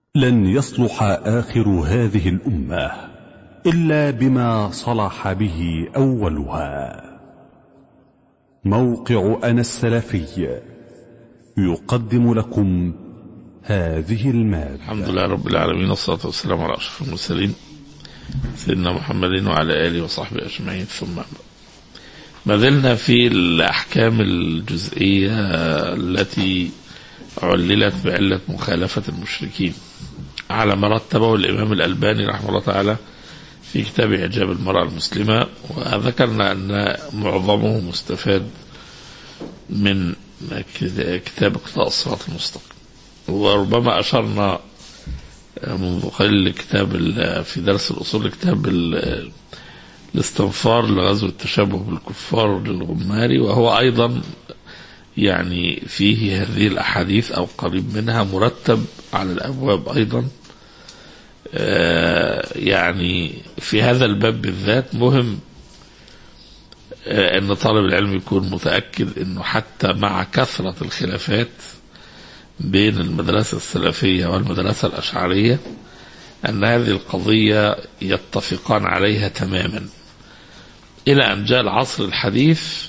لن يصلح آخر هذه الأمة إلا بما صلح به أولها موقع أنا السلفي يقدم لكم هذه المادة الحمد لله رب العالمين والصلاة والسلام على أشرف المرسلين سيدنا محمد وعلى آله وصحبه أجمعين ثم ما زلنا في الأحكام الجزئية التي عللت بعلة مخالفة المشركين على ما رتبه الإمام الألباني رحمه الله تعالى في كتاب إعجاب المرأة المسلمة وذكرنا أن معظمه مستفاد من كتاب اقتضاء الصراط المستقيم وربما أشرنا منذ قليل كتاب في درس الأصول كتاب الاستنفار لغزو التشبه بالكفار للغماري وهو أيضا يعني فيه هذه الأحاديث أو قريب منها مرتب على الأبواب أيضا يعني في هذا الباب بالذات مهم أن طالب العلم يكون متأكد أنه حتى مع كثرة الخلافات بين المدرسة السلفية والمدرسة الأشعرية أن هذه القضية يتفقان عليها تماما إلى أن جاء العصر الحديث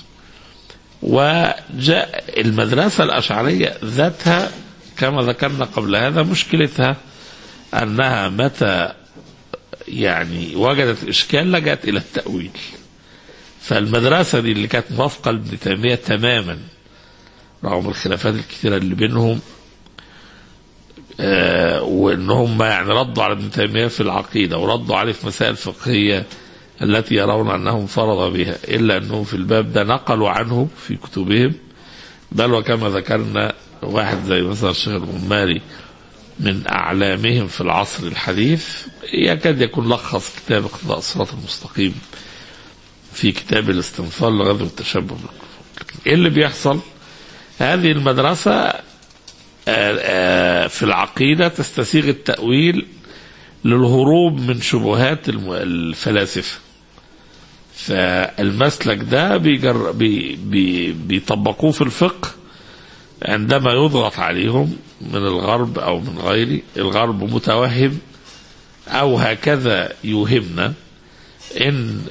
وجاء المدرسة الأشعرية ذاتها كما ذكرنا قبل هذا مشكلتها أنها متى يعني وجدت إشكال لجأت إلى التأويل فالمدرسة دي اللي كانت موافقة لابن تيمية تماما رغم الخلافات الكثيرة اللي بينهم آه وان هم يعني ردوا على ابن تيميه في العقيده وردوا عليه في مسائل فقهيه التي يرون انهم فرض بها الا انهم في الباب ده نقلوا عنه في كتبهم بل وكما ذكرنا واحد زي مثلا الشيخ الغماري من اعلامهم في العصر الحديث يكاد يكون لخص كتاب اقتضاء الصراط المستقيم في كتاب الاستنفار لغزو التشبه ايه اللي بيحصل؟ هذه المدرسه في العقيدة تستسيغ التأويل للهروب من شبهات الفلاسفة فالمسلك ده بيجر بي بي بيطبقوه في الفقه عندما يضغط عليهم من الغرب أو من غيره الغرب متوهم أو هكذا يوهمنا إن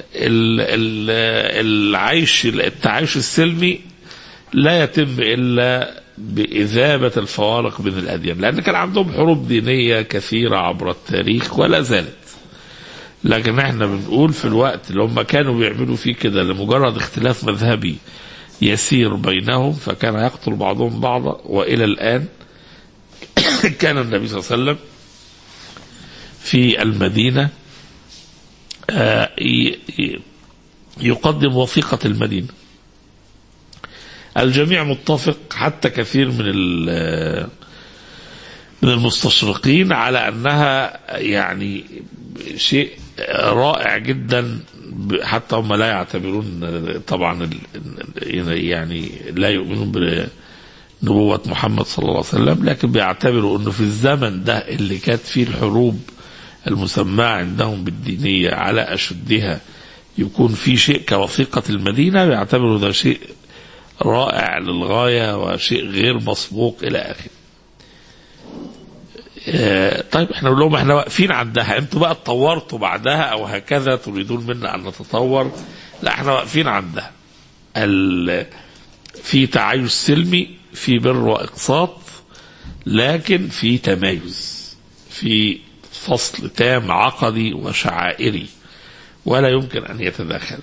العيش التعايش السلمي لا يتم إلا بإذابة الفوارق بين الأديان لأن كان عندهم حروب دينية كثيرة عبر التاريخ ولا زالت لكن احنا بنقول في الوقت اللي هم كانوا بيعملوا فيه كده لمجرد اختلاف مذهبي يسير بينهم فكان يقتل بعضهم بعضا وإلى الآن كان النبي صلى الله عليه وسلم في المدينة يقدم وثيقة المدينة الجميع متفق حتى كثير من من المستشرقين على انها يعني شيء رائع جدا حتى هم لا يعتبرون طبعا يعني لا يؤمنون بنبوة محمد صلى الله عليه وسلم لكن بيعتبروا انه في الزمن ده اللي كانت فيه الحروب المسماة عندهم بالدينية على أشدها يكون في شيء كوثيقة المدينة بيعتبروا ده شيء رائع للغاية وشيء غير مسبوق إلى آخره طيب احنا نقول لهم احنا واقفين عندها انتوا بقى اتطورتوا بعدها او هكذا تريدون منا ان نتطور لا احنا واقفين عندها في تعايش سلمي في بر واقساط لكن في تمايز في فصل تام عقدي وشعائري ولا يمكن ان يتداخل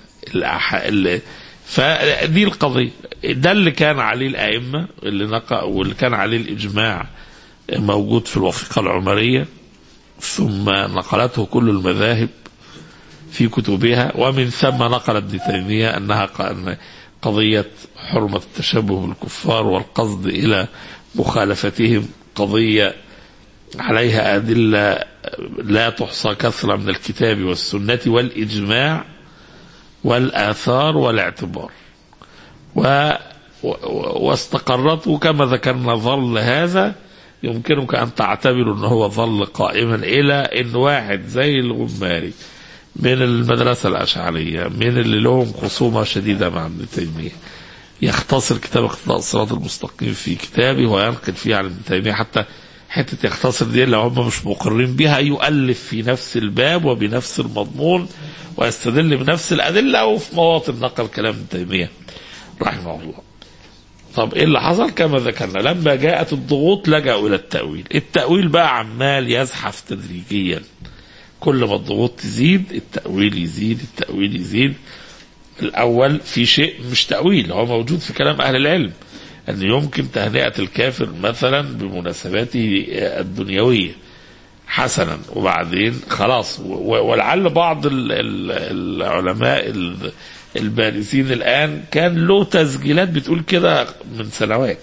فدي القضية ده اللي كان عليه الأئمة اللي نقى واللي كان عليه الإجماع موجود في الوثيقة العمرية ثم نقلته كل المذاهب في كتبها ومن ثم نقل ابن تيمية أنها قضية حرمة التشبه بالكفار والقصد إلى مخالفتهم قضية عليها أدلة لا تحصى كثرة من الكتاب والسنة والإجماع والآثار والاعتبار و واستقرت كما ذكرنا ظل هذا يمكنك أن تعتبر أنه هو ظل قائما إلى أن واحد زي الغماري من المدرسة الأشعرية من اللي لهم خصومة شديدة مع ابن تيمية يختصر كتاب اقتضاء الصراط المستقيم في كتابه وينقل فيه عن ابن تيمية حتى حتة يختصر دي لو هم مش مقرين بها يؤلف في نفس الباب وبنفس المضمون ويستدل بنفس الأدلة وفي مواطن نقل كلام ابن تيمية رحمه الله طب ايه اللي حصل كما ذكرنا لما جاءت الضغوط لجأوا الى التأويل التأويل بقى عمال يزحف تدريجيا كل ما الضغوط تزيد التأويل يزيد التأويل يزيد الأول في شيء مش تأويل هو موجود في كلام أهل العلم أن يمكن تهنئة الكافر مثلا بمناسباته الدنيوية حسنا وبعدين خلاص و- ولعل بعض ال- ال- العلماء ال- البارزين الآن كان له تسجيلات بتقول كده من سنوات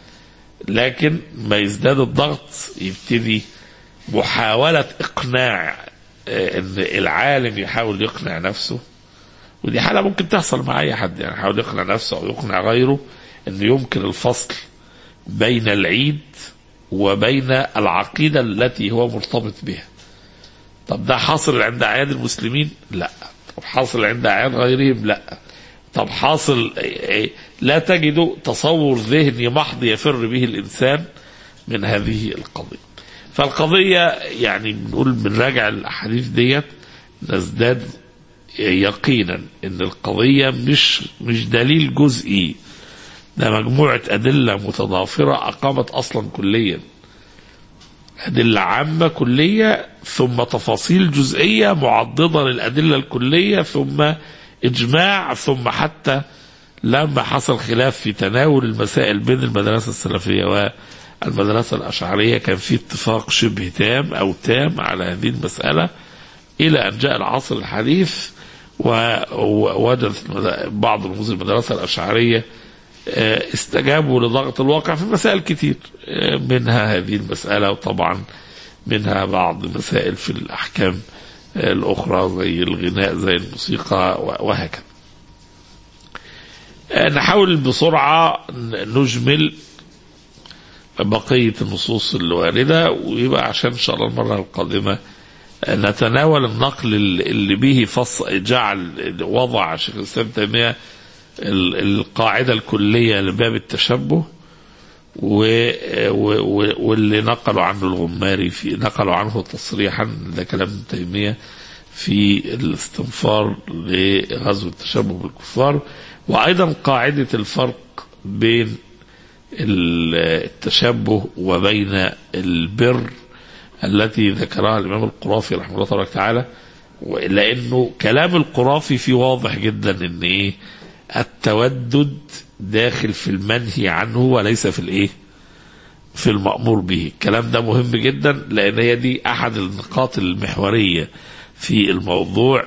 لكن ما يزداد الضغط يبتدي محاولة إقناع آه، إن العالم يحاول يقنع نفسه ودي حالة ممكن تحصل مع أي حد يعني يحاول يقنع نفسه أو يقنع غيره إنه يمكن الفصل بين العيد وبين العقيدة التي هو مرتبط بها طب ده حاصل عند أعياد المسلمين لا طب حاصل عند أعياد غيرهم لا طب حاصل إيه، لا تجد تصور ذهني محض يفر به الإنسان من هذه القضية فالقضية يعني بنقول بنراجع الأحاديث ديت نزداد يقينا ان القضية مش مش دليل جزئي ده مجموعة أدلة متضافرة أقامت أصلا كليا أدلة عامة كلية ثم تفاصيل جزئية معضدة للأدلة الكلية ثم إجماع ثم حتى لما حصل خلاف في تناول المسائل بين المدرسة السلفية والمدرسة الأشعرية كان في اتفاق شبه تام أو تام على هذه المسألة إلى أن جاء العصر الحديث ووجدت بعض رموز المدرسة الأشعرية آه، استجابوا لضغط الواقع في مسائل كتير آه، منها هذه المسألة وطبعا منها بعض المسائل في الأحكام آه، الأخرى زي الغناء زي الموسيقى و- وهكذا آه، نحاول بسرعة ن- نجمل بقية النصوص الواردة ويبقى عشان إن شاء الله المرة القادمة نتناول النقل اللي به فص جعل وضع شيخ الاسلام تيميه ال- القاعده الكليه لباب التشبه و و- و- واللي نقلوا عنه الغماري في نقلوا عنه تصريحا ده كلام ابن تيميه في الاستنفار لغزو التشبه بالكفار وايضا قاعده الفرق بين ال- التشبه وبين البر التي ذكرها الامام القرافي رحمه الله تبارك وتعالى لانه كلام القرافي فيه واضح جدا ان ايه التودد داخل في المنهي عنه وليس في الايه في المأمور به الكلام ده مهم جدا لان هي دي احد النقاط المحورية في الموضوع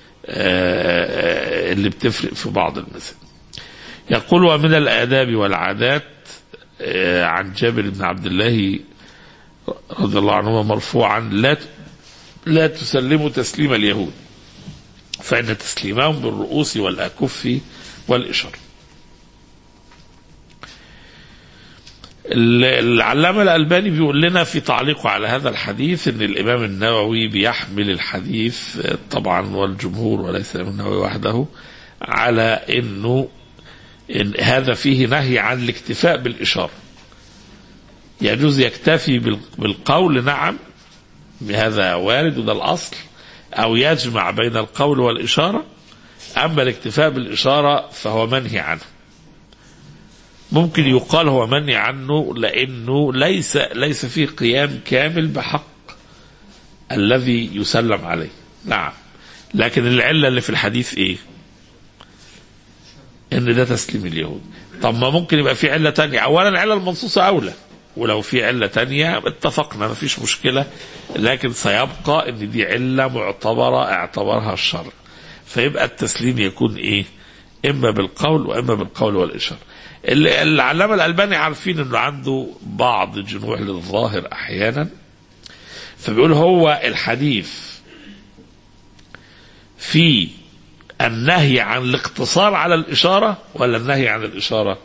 آه، اللي بتفرق في بعض المسائل يقول ومن الآداب والعادات آه، عن جابر بن عبد الله رضي الله عنهما مرفوعا لا لا تسلموا تسليم اليهود فإن تسليمهم بالرؤوس والأكف والإشارة ال- العلامة الألباني بيقول لنا في تعليقه على هذا الحديث أن الإمام النووي بيحمل الحديث آه، طبعا والجمهور وليس الإمام النووي وحده على أنه إن هذا فيه نهي عن الاكتفاء بالإشارة يجوز يكتفي بال- بالقول نعم بهذا وارد وده الأصل أو يجمع بين القول والإشارة أما الاكتفاء بالإشارة فهو منهي عنه ممكن يقال هو منهي عنه لأنه ليس ليس فيه قيام كامل بحق الذي يسلم عليه نعم لكن العلة اللي في الحديث إيه ان ده تسليم اليهود طب ما ممكن يبقى في علة تانية اولا العلة المنصوصة اولى ولو في علة تانية اتفقنا ما فيش مشكلة لكن سيبقى ان دي علة معتبرة اعتبرها الشرع فيبقى التسليم يكون ايه اما بالقول واما بالقول والاشارة ال- العلامة الالباني عارفين انه عنده بعض جنوح للظاهر احيانا فبيقول هو الحديث في النهي عن الاقتصار على الإشارة ولا النهي عن الإشارة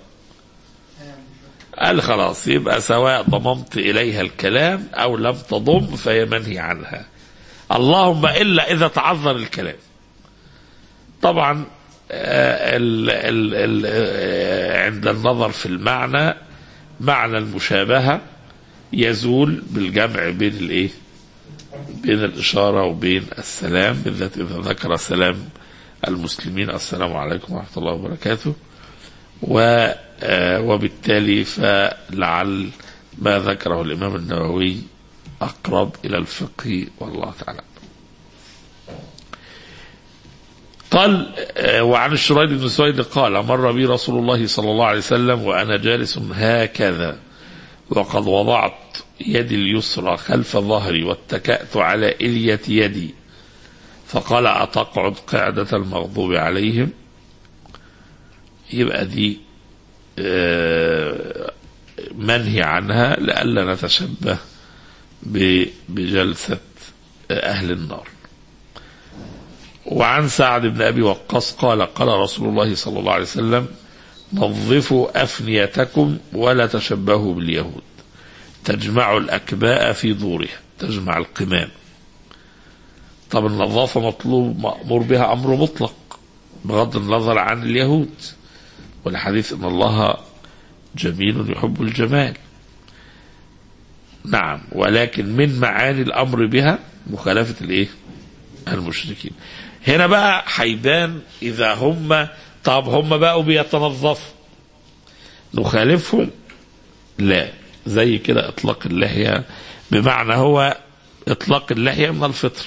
قال خلاص يبقى سواء ضممت إليها الكلام أو لم تضم فهي منهي عنها اللهم إلا إذا تعذر الكلام طبعا آه، ال ال ال آه، عند النظر في المعنى معنى المشابهة يزول بالجمع بين الايه بين الإشارة وبين السلام بالذات إذا ذكر سلام المسلمين السلام عليكم ورحمة الله وبركاته و وبالتالي فلعل ما ذكره الإمام النووي أقرب إلى الفقه والله تعالى قال وعن الشريد بن سويد قال مر بي رسول الله صلى الله عليه وسلم وأنا جالس هكذا وقد وضعت يدي اليسرى خلف ظهري واتكأت على إلية يدي فقال أتقعد قعدة المغضوب عليهم يبقى دي منهي عنها لئلا نتشبه بجلسة أهل النار وعن سعد بن أبي وقاص قال قال رسول الله صلى الله عليه وسلم نظفوا أفنيتكم ولا تشبهوا باليهود تجمع الأكباء في دورها تجمع القمام طب النظافة مطلوب مأمور بها أمر مطلق بغض النظر عن اليهود والحديث أن الله جميل يحب الجمال نعم ولكن من معاني الأمر بها مخالفة الإيه المشركين هنا بقى هيبان إذا هم طب هم بقوا بيتنظفوا نخالفهم لا زي كده اطلاق اللحيه بمعنى هو اطلاق اللحيه من الفطر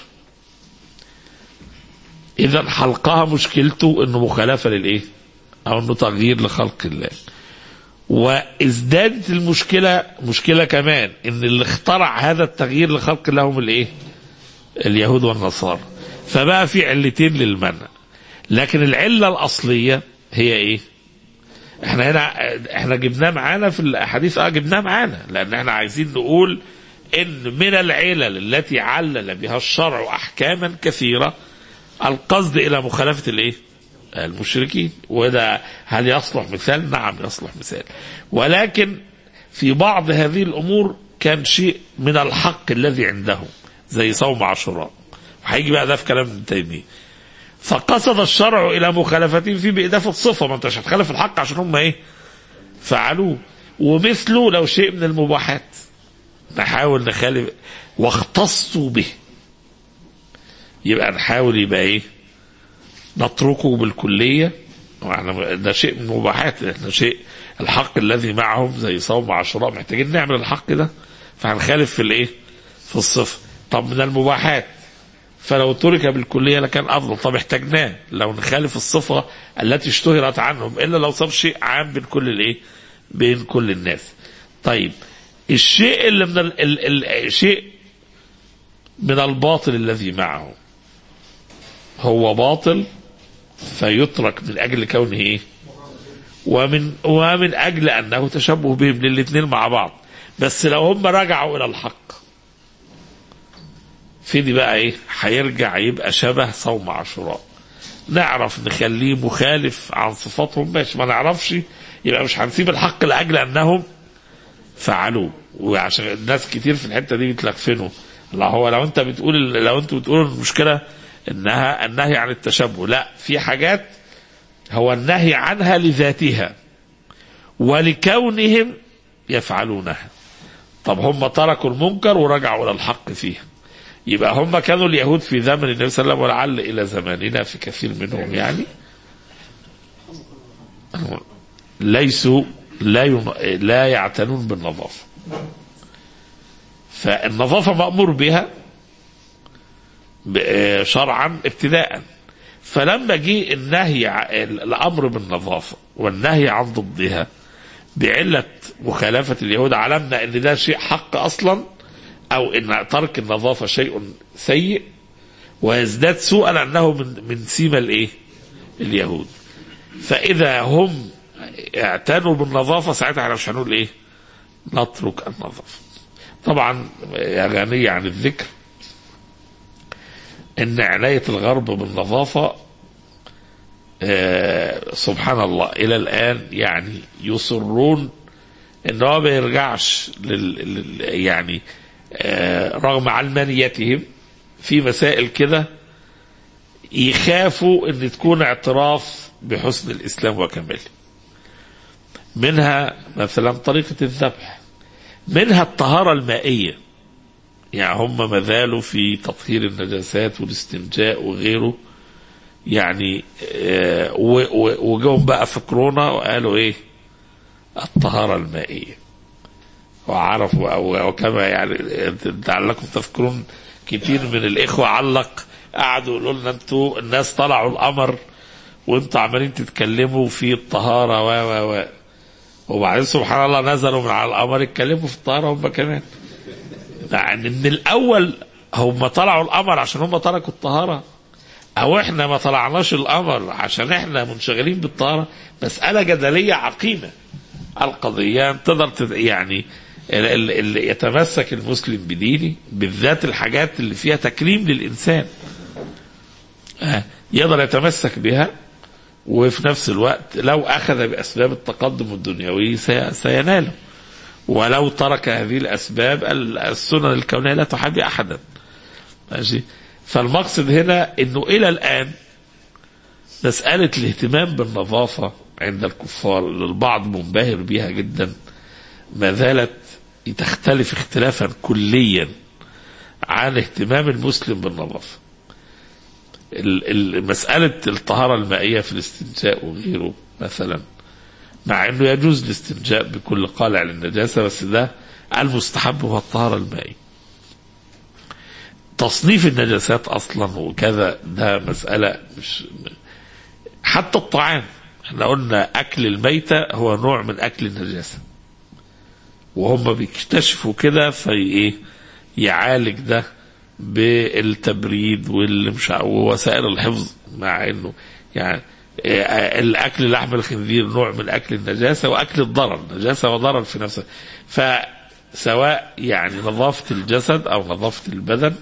اذا حلقها مشكلته انه مخالفه للايه او انه تغيير لخلق الله وازدادت المشكله مشكله كمان ان اللي اخترع هذا التغيير لخلق الله هم الايه اليهود والنصارى فبقى في علتين للمنع لكن العله الاصليه هي ايه احنا هنا احنا جبناه معانا في الاحاديث اه جبناه معانا لان احنا عايزين نقول ان من العلل التي علل بها الشرع احكاما كثيره القصد الى مخالفه الايه؟ المشركين وده هل يصلح مثال؟ نعم يصلح مثال ولكن في بعض هذه الامور كان شيء من الحق الذي عندهم زي صوم عاشوراء وهيجي بقى ده في كلام ابن تيميه فقصد الشرع الى مخالفتهم في باضافه صفه ما انتش هتخالف الحق عشان هم ايه؟ فعلوه ومثله لو شيء من المباحات نحاول نخالف واختصوا به يبقى نحاول يبقى ايه؟ نتركه بالكليه ده شيء من المباحات احنا شيء الحق الذي معهم زي صوم عاشوراء محتاجين نعمل الحق ده فهنخالف في الايه؟ في الصفه طب من المباحات فلو ترك بالكليه لكان افضل طب احتاجناه لو نخالف الصفه التي اشتهرت عنهم الا لو صار شيء عام بين كل الايه؟ بين كل الناس. طيب الشيء اللي من ال ال الشيء من الباطل الذي معه هو باطل فيترك من اجل كونه ايه؟ ومن ومن اجل انه تشبه بهم للاثنين مع بعض بس لو هم رجعوا الى الحق في دي بقى ايه هيرجع يبقى شبه صوم عاشوراء نعرف نخليه مخالف عن صفاتهم ماشي ما نعرفش يبقى مش هنسيب الحق لاجل انهم فعلوه وعشان الناس كتير في الحته دي بيتلخفنوا الله هو لو انت بتقول لو انتوا بتقولوا المشكله انها النهي عن التشبه لا في حاجات هو النهي عنها لذاتها ولكونهم يفعلونها طب هم تركوا المنكر ورجعوا الى الحق فيها يبقى هم كانوا اليهود في زمن النبي صلى الله عليه وسلم ولعل الى زماننا في كثير منهم يعني ليسوا لا ين... لا يعتنون بالنظافه فالنظافه مامور بها شرعا ابتداء فلما جه النهي الامر بالنظافه والنهي عن ضدها بعله مخالفه اليهود علمنا ان ده شيء حق اصلا او ان ترك النظافه شيء سيء ويزداد سوءا لانه من من سيما الايه؟ اليهود. فاذا هم اعتنوا بالنظافه ساعتها احنا مش هنقول ايه؟ نترك النظافه. طبعا غنية عن الذكر ان عناية الغرب بالنظافة آه سبحان الله الى الان يعني يصرون ان هو ما يرجعش لل, لل يعني آه رغم علمانيتهم في مسائل كده يخافوا ان تكون اعتراف بحسن الاسلام وكماله منها مثلا طريقة الذبح منها الطهارة المائية يعني هم ما زالوا في تطهير النجاسات والاستنجاء وغيره يعني آه، و- و- وجوهم بقى في كورونا وقالوا ايه الطهارة المائية وعرفوا أو وكما يعني لعلكم تذكرون كتير من الإخوة علق قعدوا يقولوا لنا انتوا الناس طلعوا القمر وانتوا عمالين تتكلموا في الطهارة و و و وبعدين سبحان الله نزلوا من على القمر يتكلموا في الطهارة هم كمان يعني من الأول هم طلعوا القمر عشان هم تركوا الطهارة أو إحنا ما طلعناش القمر عشان إحنا منشغلين بالطهارة مسألة جدلية عقيمة القضية تقدر تت- يعني اللي اللي يتمسك المسلم بدينه بالذات الحاجات اللي فيها تكريم للإنسان آه، يقدر يتمسك بها وفي نفس الوقت لو أخذ بأسباب التقدم الدنيوي سي- سيناله ولو ترك هذه الأسباب ال- السنن الكونية لا تحابي أحدا ماشي فالمقصد هنا أنه إلى الآن مسألة الاهتمام بالنظافة عند الكفار اللي البعض منبهر بها جدا ما زالت تختلف اختلافا كليا عن اهتمام المسلم بالنظافة ال- ال- مسألة الطهارة المائية في الاستنجاء وغيره مثلا مع انه يجوز الاستنجاء بكل قالع للنجاسة بس ده المستحب هو الطهارة المائية تصنيف النجاسات اصلا وكذا ده مسألة مش حتى الطعام احنا قلنا اكل الميتة هو نوع من اكل النجاسة وهم بيكتشفوا كده في ايه يعالج ده بالتبريد واللي مش ع- ووسائل الحفظ مع انه يعني آه، الاكل لحم الخنزير نوع من اكل النجاسه واكل الضرر نجاسه وضرر في نفسه فسواء يعني نظافه الجسد او نظافه البدن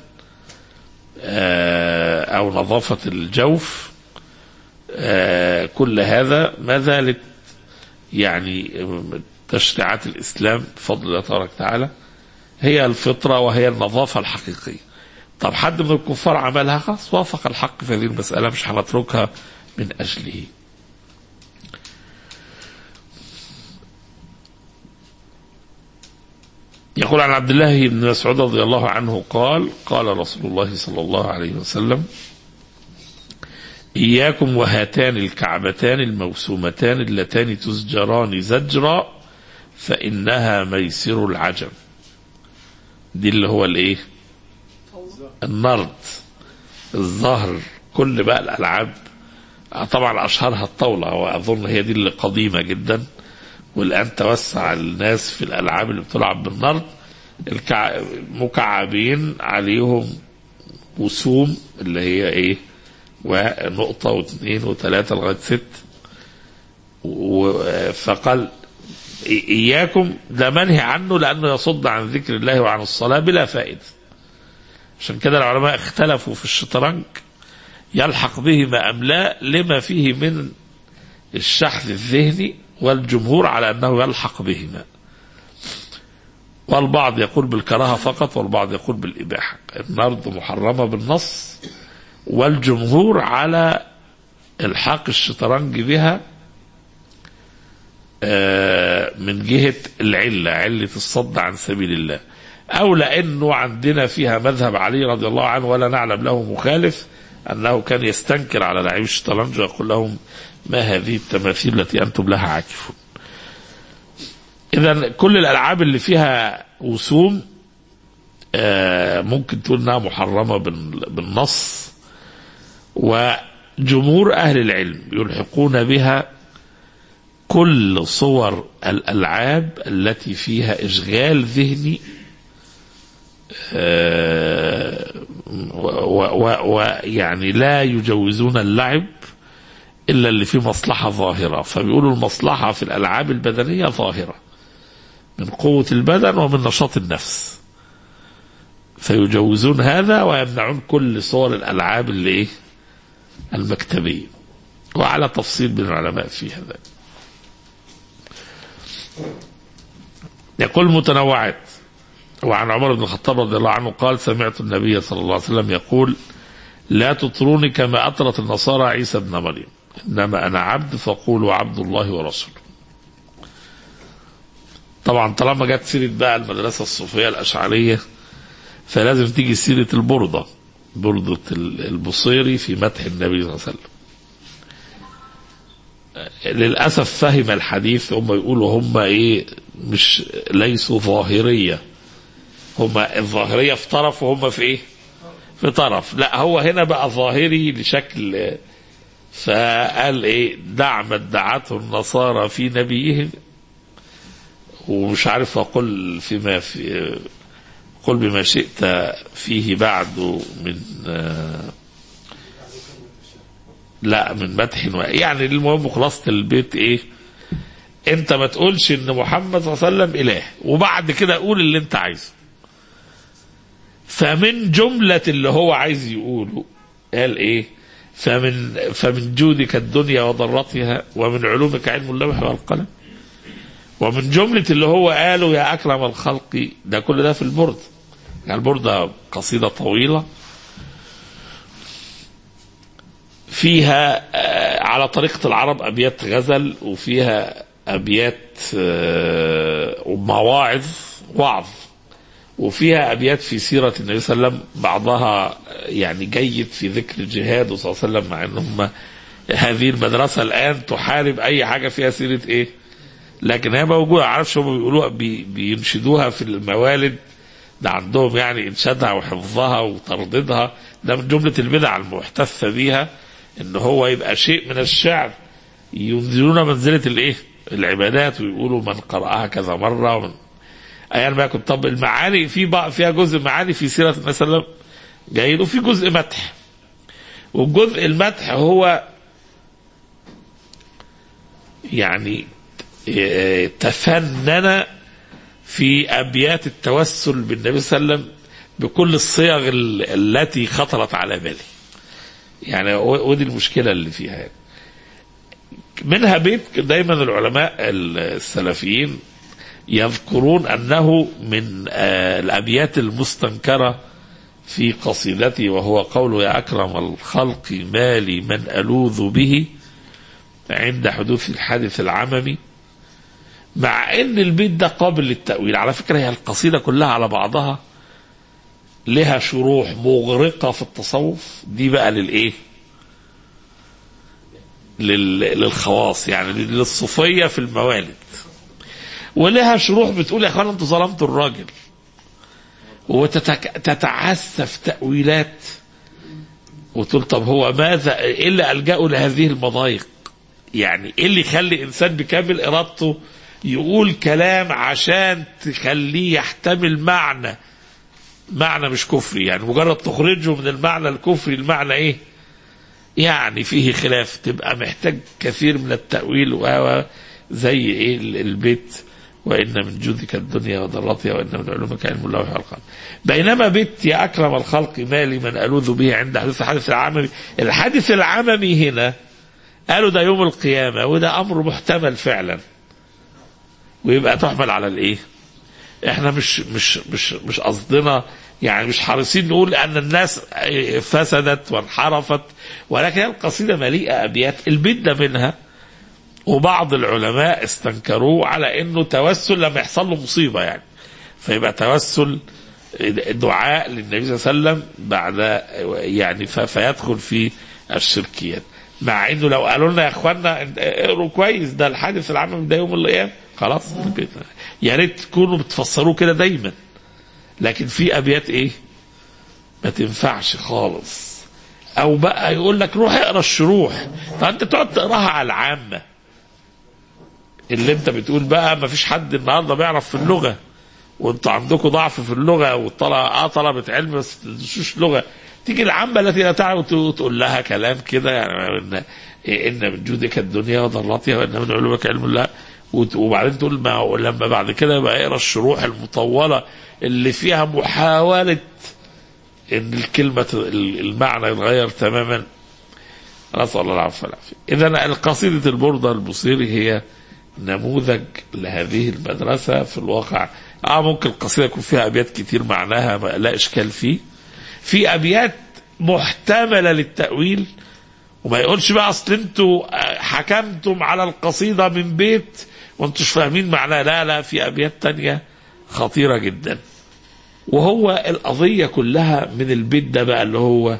آه، او نظافه الجوف آه، كل هذا ما زالت يعني تشريعات الاسلام بفضل الله تبارك وتعالى هي الفطره وهي النظافه الحقيقيه طب حد من الكفار عملها خلاص وافق الحق في هذه المساله مش هنتركها من اجله يقول عن عبد الله بن مسعود رضي الله عنه قال قال رسول الله صلى الله عليه وسلم إياكم وهاتان الكعبتان الموسومتان اللتان تزجران زجرا فإنها ميسر العجم دي اللي هو الايه النرد الظهر كل بقى الألعاب طبعا أشهرها الطاولة وأظن هي دي اللي قديمة جدا والآن توسع الناس في الألعاب اللي بتلعب بالنرد الكع... مكعبين عليهم وسوم اللي هي ايه ونقطة واثنين وثلاثة لغاية ست و- فقال إي- إياكم ده منهي عنه لأنه يصد عن ذكر الله وعن الصلاة بلا فائدة عشان كده العلماء اختلفوا في الشطرنج يلحق بهما أم لا لما فيه من الشحذ الذهني والجمهور على أنه يلحق بهما والبعض يقول بالكراهة فقط والبعض يقول بالإباحة النرد محرمة بالنص والجمهور على الحاق الشطرنج بها آه، من جهة العلة علة الصد عن سبيل الله أو لأنه عندنا فيها مذهب علي رضي الله عنه ولا نعلم له مخالف أنه كان يستنكر على لعيب الشطرنج ويقول لهم ما هذه التماثيل التي أنتم لها عاكفون إذا كل الألعاب اللي فيها وسوم آه، ممكن تقول انها محرمه بال- بالنص وجمهور اهل العلم يلحقون بها كل صور الالعاب التي فيها اشغال ذهني ويعني لا يجوزون اللعب الا اللي فيه مصلحه ظاهره فبيقولوا المصلحه في الالعاب البدنيه ظاهره من قوه البدن ومن نشاط النفس فيجوزون هذا ويمنعون كل صور الالعاب اللي ايه المكتبيه وعلى تفصيل بين العلماء في هذا يقول متنوعات وعن عمر بن الخطاب رضي الله عنه قال سمعت النبي صلى الله عليه وسلم يقول لا تطروني كما أطرت النصارى عيسى بن مريم إنما أنا عبد فقولوا عبد الله ورسوله طبعا طالما جت سيرة بقى المدرسة الصوفية الأشعرية فلازم تيجي سيرة البردة بردة البصيري في مدح النبي صلى الله عليه وسلم للأسف فهم الحديث هم يقولوا هم إيه مش ليسوا ظاهرية هم الظاهرية في طرف وهم في إيه في طرف لا هو هنا بقى ظاهري لشكل فقال إيه دع ما ادعته النصارى في نبيهم ومش عارف أقول فيما في قل بما شئت فيه بعد من لا من مدح يعني المهم خلاصة البيت ايه انت ما تقولش ان محمد صلى الله عليه وسلم اله وبعد كده قول اللي انت عايزه فمن جملة اللي هو عايز يقوله قال ايه فمن فمن جودك الدنيا وضرتها ومن علومك علم اللوح والقلم ومن جملة اللي هو قاله يا أكرم الخلق ده كل ده في البرد يعني البردة قصيدة طويلة فيها على طريقة العرب أبيات غزل وفيها أبيات ومواعظ وعظ وفيها أبيات في سيرة النبي صلى الله عليه وسلم بعضها يعني جيد في ذكر الجهاد صلى الله عليه وسلم مع أنهم هذه المدرسة الآن تحارب أي حاجة فيها سيرة إيه لكن هي موجودة عارفش هم بيقولوها بي بينشدوها في الموالد ده عندهم يعني انشادها وحفظها وترديدها ده من جملة البدع المحتثة بيها ان هو يبقى شيء من الشعر ينزلون منزلة الايه العبادات ويقولوا من قرأها كذا مرة ومن ايام ما كنت طب المعاني في بقى فيها جزء معاني في سيرة النبي صلى الله عليه وسلم جايين وفي جزء مدح والجزء المدح هو يعني تفنن في ابيات التوسل بالنبي صلى الله عليه وسلم بكل الصيغ التي خطرت على بالي. يعني ودي المشكله اللي فيها يعني. منها بيت دايما العلماء السلفيين يذكرون انه من الابيات المستنكره في قصيدتي وهو قول يا اكرم الخلق مالي من الوذ به عند حدوث الحادث العممي مع ان البيت ده قابل للتأويل على فكرة هي القصيدة كلها على بعضها لها شروح مغرقة في التصوف دي بقى للايه لل... للخواص يعني للصوفية في الموالد ولها شروح بتقول يا اخوان انتوا ظلمتوا الراجل وتتعسف تأويلات وتقول طب هو ماذا ايه اللي ألجأوا لهذه المضايق يعني ايه اللي يخلي انسان بكامل ارادته يقول كلام عشان تخليه يحتمل معنى معنى مش كفري يعني مجرد تخرجه من المعنى الكفري المعنى ايه يعني فيه خلاف تبقى محتاج كثير من التأويل و زي ايه البيت وإن من جودك الدنيا وضرتها وإن من علومك علم اللوح والقلم بينما بيت يا أكرم الخلق مالي من ألوذ به عند حدوث الحادث العممي الحادث العممي هنا قالوا ده يوم القيامة وده أمر محتمل فعلا ويبقى تحمل على الإيه احنا مش مش مش مش قصدنا يعني مش حريصين نقول ان الناس فسدت وانحرفت ولكن القصيده مليئه ابيات البيت ده منها وبعض العلماء استنكروه على انه توسل لما يحصل له مصيبه يعني فيبقى توسل دعاء للنبي صلى الله عليه وسلم بعد يعني فيدخل في الشركيات مع انه لو قالوا لنا يا اخوانا اقروا كويس ده الحادث العام ده يوم القيامه خلاص يا ريت تكونوا بتفسروه كده دايما لكن في ابيات ايه ما تنفعش خالص او بقى يقول لك روح اقرا الشروح فانت تقعد تقراها على العامه اللي انت بتقول بقى ما فيش حد النهارده بيعرف في اللغه وانتوا عندكم ضعف في اللغه وطلع اه طلبه علم بس مش لغه تيجي العامه التي لا تعرف تقول لها كلام كده يعني ان ان من جودك الدنيا وضرتها وان من علومك علم الله وبعدين تقول ما لما بعد كده يبقى اقرا الشروح المطوله اللي فيها محاوله ان الكلمه المعنى يتغير تماما نسال الله العفو والعافيه اذا القصيده البرده البصيري هي نموذج لهذه المدرسه في الواقع اه ممكن القصيده يكون فيها ابيات كتير معناها لا اشكال فيه في ابيات محتمله للتاويل وما يقولش بقى اصل انتوا حكمتم على القصيده من بيت وانتوش فاهمين معناه لا لا في ابيات تانية خطيرة جدا وهو القضية كلها من البيت ده بقى اللي هو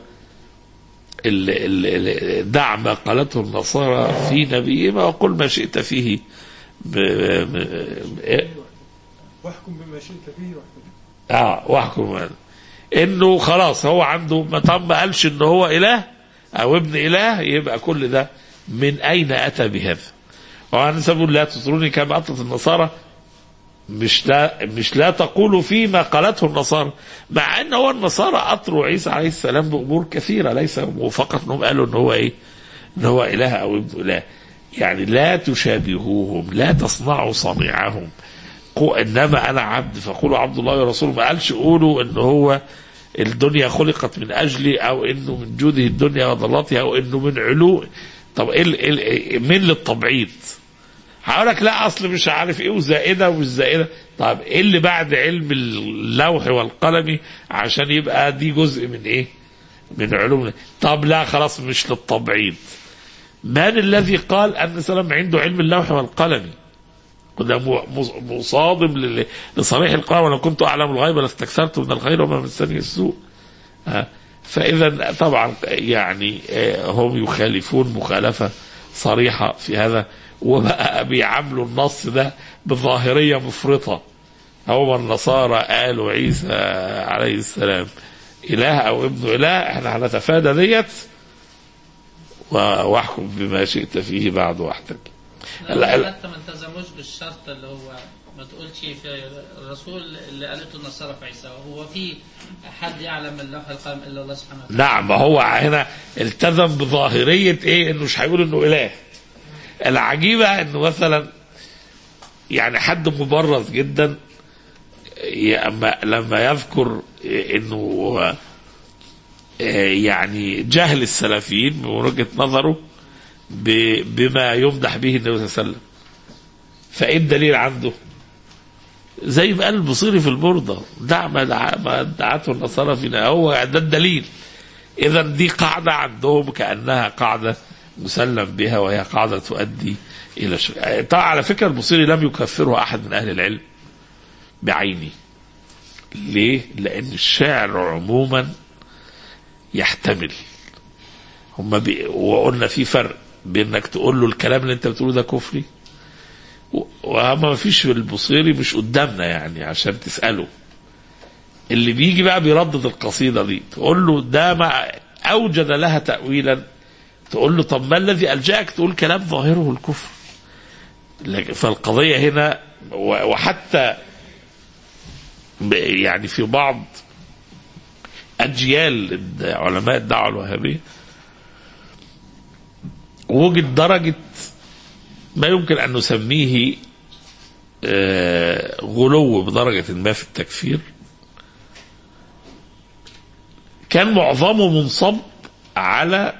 ال- ال- ال- دع ما قالته النصارى في نبيهما وقل ما شئت فيه ب... ب... ب... واحكم بما شئت فيه واحكم اه واحكم انه خلاص هو عنده ما طب ما قالش ان هو اله او ابن اله يبقى كل ده من اين اتى بهذا؟ وانا بقول لا تطروني كما اطلت النصارى مش لا مش لا تقولوا فيما قالته النصارى مع ان هو النصارى اطروا عيسى عليه السلام بامور كثيره ليس فقط انهم قالوا ان هو ايه؟ ان هو اله او ابن اله يعني لا تشابهوهم لا تصنعوا صنيعهم قو انما انا عبد فقولوا عبد الله ورسوله ما قالش قولوا ان هو الدنيا خلقت من اجلي او انه من جوده الدنيا وضلاتها او انه من علو طب ايه ال- إيه ال- مين للتبعيض؟ هقول لك لا اصل مش عارف ايه وزائده ومش زائده طب ايه اللي بعد علم اللوح والقلم عشان يبقى دي جزء من ايه؟ من علوم طب لا خلاص مش للتبعيض من الذي قال ان سلام عنده علم اللوح والقلم وده م- م- مصادم لل- لصريح القول ولو كنت اعلم الغيب لاستكثرت من الخير وما مسني السوء آه، فاذا طبعا يعني آه، هم يخالفون مخالفه صريحه في هذا وبقى بيعاملوا النص ده بظاهريه مفرطه هو النصارى قالوا عيسى عليه السلام اله او ابن اله احنا هنتفادى ديت و- واحكم بما شئت فيه بعد وحدك لا، لا. لا حتى ما التزموش بالشرط اللي هو ما تقولش في الرسول اللي قالته النصارى في عيسى هو في حد يعلم اللوح القلم الا الله سبحانه وتعالى نعم ما هو هنا التزم بظاهرية ايه انه مش هيقول انه اله العجيبة انه مثلا يعني حد مبرز جدا ي- أما لما يذكر انه آه، يعني جهل السلفيين من وجهة نظره ب- بما يمدح به النبي صلى الله عليه وسلم فايه الدليل عنده؟ زي ما قال البصيري في البردة دع ما دع ما دعته النصارى فينا هو ده الدليل إذا دي قاعدة عندهم كأنها قاعدة مسلم بها وهي قاعدة تؤدي إلى شيء طبعا على فكرة البصيري لم يكفره أحد من أهل العلم بعينه ليه؟ لأن الشعر عموما يحتمل هم بي... وقلنا في فرق بين انك تقول له الكلام اللي انت بتقوله ده كفري وهم ما فيش في البصيري مش قدامنا يعني عشان تسأله اللي بيجي بقى بيردد القصيدة دي تقول له ده ما أوجد لها تأويلا تقول له طب ما الذي ألجأك تقول كلام ظاهره الكفر لكن فالقضية هنا و- وحتى ب- يعني في بعض أجيال الد- علماء الدعوة الوهابية وجد درجة ما يمكن أن نسميه آه، غلو بدرجة ما في التكفير كان معظمه منصب على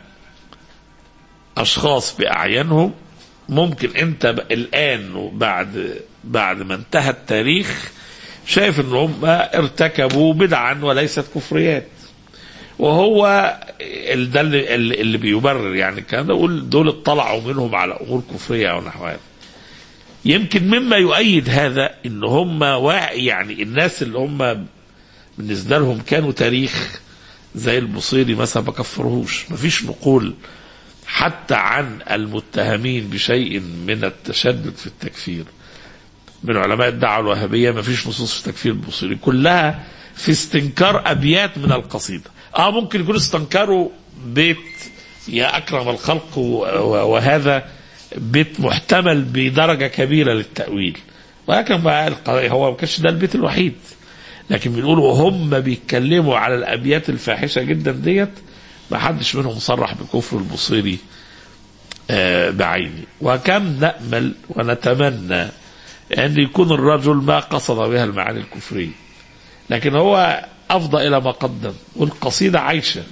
أشخاص بأعيانهم ممكن أنت ب- الآن وبعد بعد ما انتهى التاريخ شايف ان هم ارتكبوا بدعا وليست كفريات وهو ال- ده اللي, اللي بيبرر يعني الكلام ده يقول دول اطلعوا منهم على امور كفريه او نحوها يمكن مما يؤيد هذا ان هم وا- يعني الناس اللي هم بالنسبه لهم كانوا تاريخ زي البصيري مثلا ما كفرهوش مفيش نقول حتى عن المتهمين بشيء من التشدد في التكفير من علماء الدعوة الوهابية ما فيش نصوص في تكفير البصيري كلها في استنكار أبيات من القصيدة اه ممكن يكونوا استنكروا بيت يا أكرم الخلق و- و- وهذا بيت محتمل بدرجة كبيرة للتأويل ولكن بقى القضية هو ما كانش ده البيت الوحيد لكن بنقولوا هم بيتكلموا على الأبيات الفاحشة جدا ديت ما حدش منهم صرح بكفر البصيري آه، بعيني وكم نأمل ونتمنى أن يكون الرجل ما قصد بها المعاني الكفرية لكن هو أفضى إلى ما قدم والقصيدة عايشة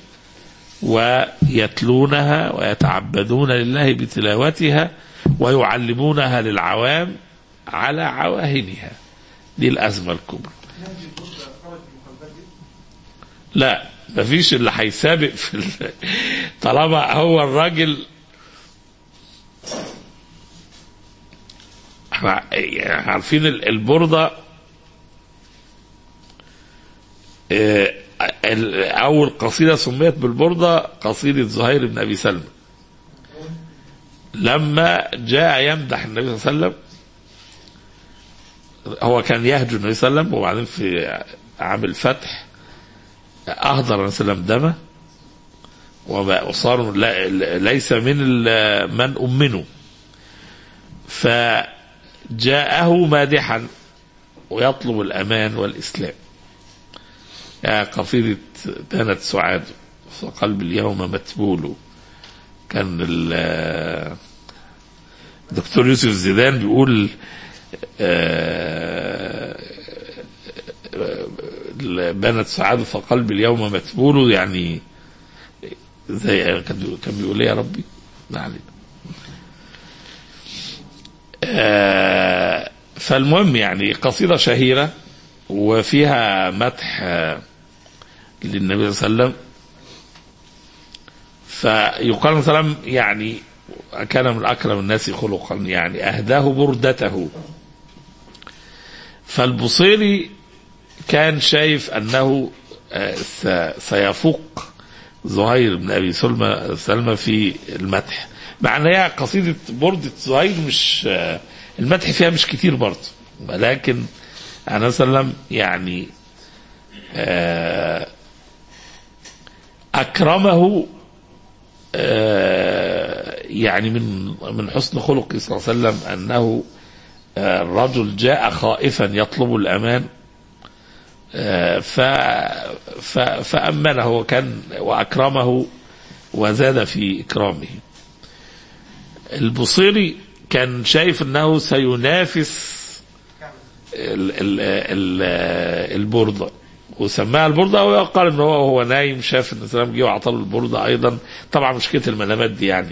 ويتلونها ويتعبدون لله بتلاوتها ويعلمونها للعوام على عواهنها دي الأزمة الكبرى لا مفيش اللي هيسابق في ال... طالما هو الراجل احنا يعني عارفين ال- البردة اه، ال- أول قصيدة سميت بالبردة قصيدة زهير بن أبي سلمى لما جاء يمدح النبي صلى الله عليه وسلم هو كان يهجو النبي صلى الله عليه وسلم وبعدين في عام الفتح أهدر النبي صلى الله عليه وسلم دمه وما- وصار لا- ليس من ال- من أمنوا فجاءه مادحا ويطلب الأمان والإسلام يا قصيدة دانت سعاد فقلب اليوم متبول كان ال- الدكتور يوسف زيدان بيقول آه، آه، بنت سعاد فقلب اليوم متبول يعني زي كان بيقول- كان بيقول ايه يا ربي ما علينا آه، فالمهم يعني قصيدة شهيرة وفيها مدح آه، للنبي صلى الله عليه وسلم فيقال صلى الله عليه وسلم يعني كان من أكرم الناس خلقا يعني أهداه بردته فالبصيري كان شايف أنه آه، س- سيفوق زهير بن أبي سلمى سلمى في المدح مع أن هي قصيدة بردة زهير مش آه، المدح فيها مش كتير برضه ولكن أنا صلى الله عليه وسلم يعني آه، أكرمه آه، يعني من من حسن خلقه صلى الله عليه وسلم انه آه، الرجل جاء خائفا يطلب الامان آه، ف ف فامنه وكان واكرمه وزاد في اكرامه. البصيري كان شايف انه سينافس ال ال ال البرده وسماها البرده وقال ان هو هو نايم شاف ان السلام جه وعطى له البرده ايضا طبعا مشكله المنامات دي يعني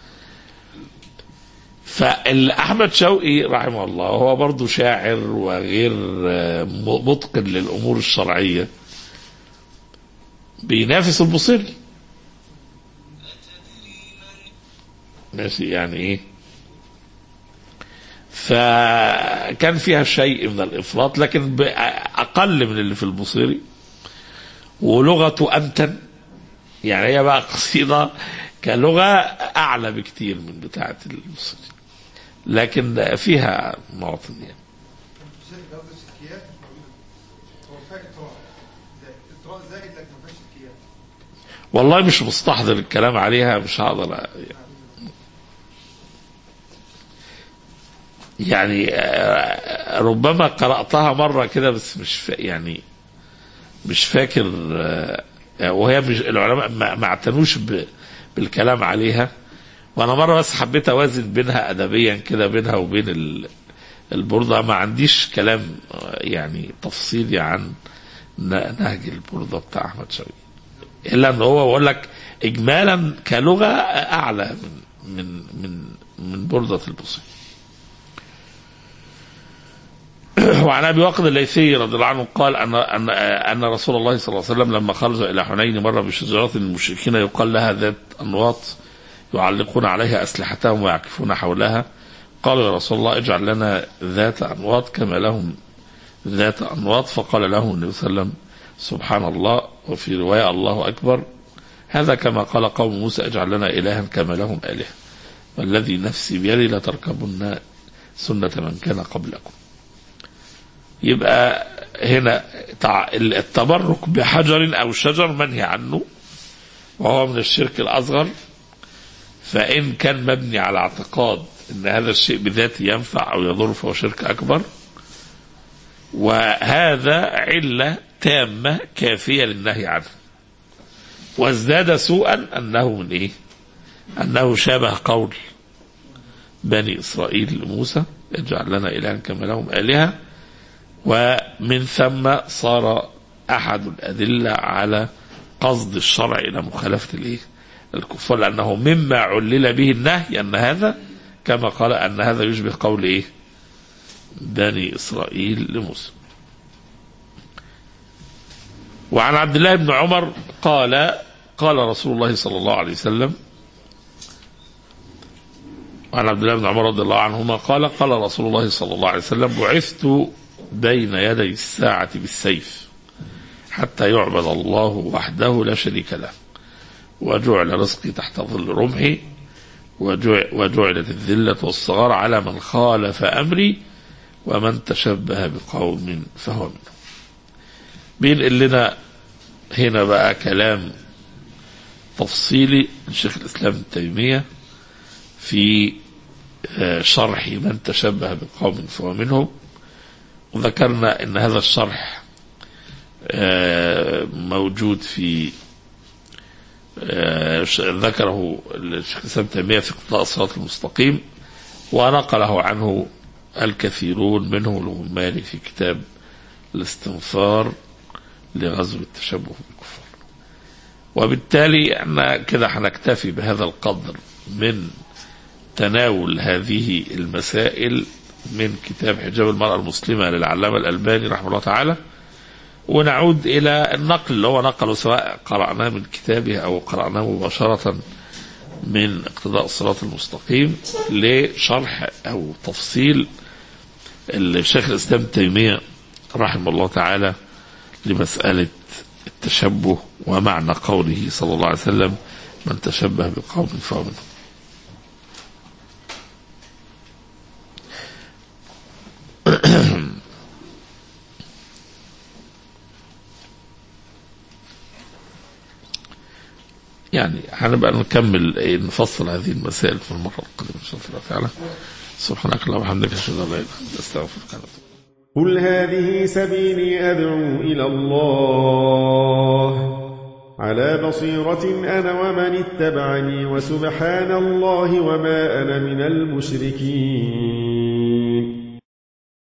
فاحمد شوقي رحمه الله هو برضه شاعر وغير آه، متقن للامور الشرعيه بينافس البصيري ماشي يعني ايه فكان فيها شيء من الافراط لكن اقل من اللي في البصيري ولغته امتن يعني هي بقى قصيده كلغه اعلى بكتير من بتاعه البصيري لكن فيها مواطن يعني زي لفظ السكيات هو فاء اطراء زائد اطراء زائد لكن ما فيهاش سكيات والله مش مستحضر الكلام عليها مش هقدر أ- يعني آه، ربما قرأتها مرة كده بس مش فا يعني مش فاكر آه، وهي مش العلماء ما ما اعتنوش ب- بالكلام عليها وانا مرة بس حبيت اوازن بينها ادبيا كده بينها وبين ال- البردة ما عنديش كلام آه، يعني تفصيلي عن ن- نهج البردة بتاع احمد شوقي الا ان هو بقول لك اجمالا كلغه اعلى من من من من برده البصري. وعن ابي واقد الليثي رضي الله عنه قال ان ان ان رسول الله صلى الله عليه وسلم لما خرج الى حنين مر بشجرات المشركين يقال لها ذات انواط يعلقون عليها اسلحتهم ويعكفون حولها قالوا يا رسول الله اجعل لنا ذات انواط كما لهم ذات انواط فقال له النبي صلى الله عليه وسلم سبحان الله وفي روايه الله اكبر هذا كما قال قوم موسى اجعل لنا الها كما لهم الهه والذي نفسي بيدي لتركبن سنه من كان قبلكم يبقى هنا تع- التبرك بحجر او شجر منهي عنه وهو من الشرك الاصغر فان كان مبني على اعتقاد ان هذا الشيء بذاته ينفع او يضر فهو شرك اكبر وهذا علة تامة كافية للنهي عنه وازداد سوءا أنه من إيه أنه شابه قول بني إسرائيل لموسى اجعل لنا إلها كما لهم آلهة ومن ثم صار أحد الأدلة على قصد الشرع إلى مخالفة الإيه الكفار لأنه مما علل به النهي أن هذا كما قال أن هذا يشبه قول إيه بني إسرائيل لموسى وعن عبد الله بن عمر قال قال رسول الله صلى الله عليه وسلم وعن عبد الله بن عمر رضي الله عنهما قال قال رسول الله صلى الله عليه وسلم بعثت بين يدي الساعة بالسيف حتى يعبد الله وحده لا شريك له وجعل رزقي تحت ظل رمحي وجع- وجعلت الذلة والصغار على من خالف أمري ومن تشبه بقوم فهو منهم بينقل لنا هنا بقى كلام تفصيلي لشيخ الإسلام ابن تيمية في آه، شرح من تشبه بقوم فهو منهم وذكرنا ان هذا الشرح آه، موجود في آه، ش- ذكره الشيخ الاسلام ابن تيميه في اقتضاء الصراط المستقيم ونقله عنه الكثيرون منهم الغمالي في كتاب الاستنفار لغزو التشبه بالكفار وبالتالي احنا كده هنكتفي بهذا القدر من تناول هذه المسائل من كتاب حجاب المرأة المسلمة للعلامة الألباني رحمه الله تعالى ونعود إلى النقل اللي هو نقله سواء قرأناه من كتابه أو قرأناه مباشرة من اقتضاء الصراط المستقيم لشرح أو تفصيل الشيخ الإسلام ابن تيمية رحمه الله تعالى لمسألة التشبه ومعنى قوله صلى الله عليه وسلم من تشبه بقوم فهو منهم يعني هنبقى نكمل إيه، نفصل هذه المسائل في المرة القادمة إن شاء الله تعالى سبحانك اللهم وبحمدك أشهد أن لا إله إلا أنت أستغفرك وأتوب إليك. قل هذه سبيلي أدعو إلى الله على بصيرة أنا ومن اتبعني وسبحان الله وما أنا من المشركين